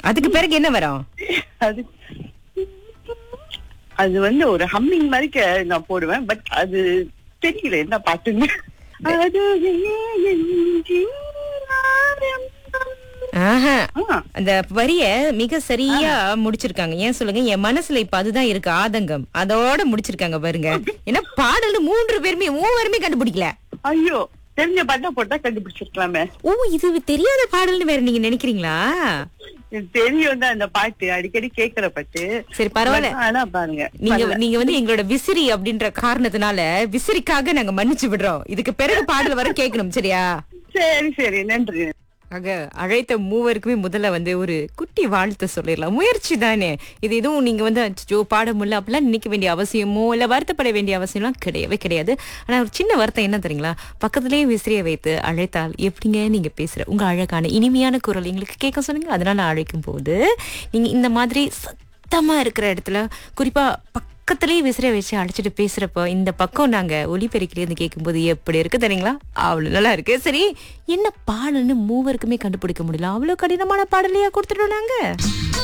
அதுக்கு பிறகு என்ன வரும் அது அது வந்து ஒரு ஹம்மிங் மாதிரி கே- நான் போடுவேன் பட் அது தெரியல என்ன பாட்டுன்னு அது ஆஹா ஆ, அந்த வரிய மிக சரியா முடிச்சிருக்காங்க ஏன் சொல்லுங்க என் மனசுல இப்ப அதுதான் இருக்கு ஆதங்கம் அதோட முடிச்சிருக்காங்க பாருங்க ஏன்னா பாடல் மூன்று பேருமே மூவருமே கண்டுபிடிக்கல ஐயோ தெரிஞ்ச பாட்டா போட்டா கண்டுபிடிச்சிருக்கலாமே ஓ இது தெரியாத பாடல்னு வேற நீங்க நினைக்கிறீங்களா எனக்கு தெரியும் தான் அந்த பாட்டு அடிக்கடி கேக்குற பாட்டு சரி பரவாயில்ல But ஆனா பாருங்க நீங்க நீங்க வந்து எங்களோட விசிறி அப்படின்ற காரணத்தினால விசிறிக்காக நாங்க மன்னிச்சு விடுறோம் இதுக்கு பிறகு பாடல் வர கேட்கணும் சரியா சரி சரி நன்றி ஆக அழைத்த மூவருக்குமே முதல்ல வந்து ஒரு குட்டி வாழ்த்து சொல்லிடலாம் முயற்சி தானே இது எதுவும் நீங்க வந்து அச்சோ பாட முடியல அப்படிலாம் நினைக்க வேண்டிய அவசியமோ இல்ல வருத்தப்பட வேண்டிய அவசியம்லாம் கிடையவே கிடையாது ஆனா ஒரு சின்ன வருத்தம் என்ன தெரியுங்களா பக்கத்துலயே விசிறிய வைத்து அழைத்தால் எப்படிங்க நீங்க பேசுற உங்க அழகான இனிமையான குரல் எங்களுக்கு கேட்க சொன்னீங்க அதனால அழைக்கும் போது நீங்க இந்த மாதிரி சத்தமா இருக்கிற இடத்துல குறிப்பா பக்கத்துலயே விசிறிய வச்சு அழைச்சிட்டு பேசுறப்போ இந்த பக்கம் நாங்க ஒலிபெருக்கிலேருந்து கேட்கும்போது எப்படி இருக்கு தெரியுங்களா அவ்வளவு நல்லா இருக்கு சரி என்ன பாடல்னு மூவருக்குமே கண்டுபிடிக்க முடியல அவ்வளவு கடினமான பாடலையா கொடுத்துட்டோம் நாங்க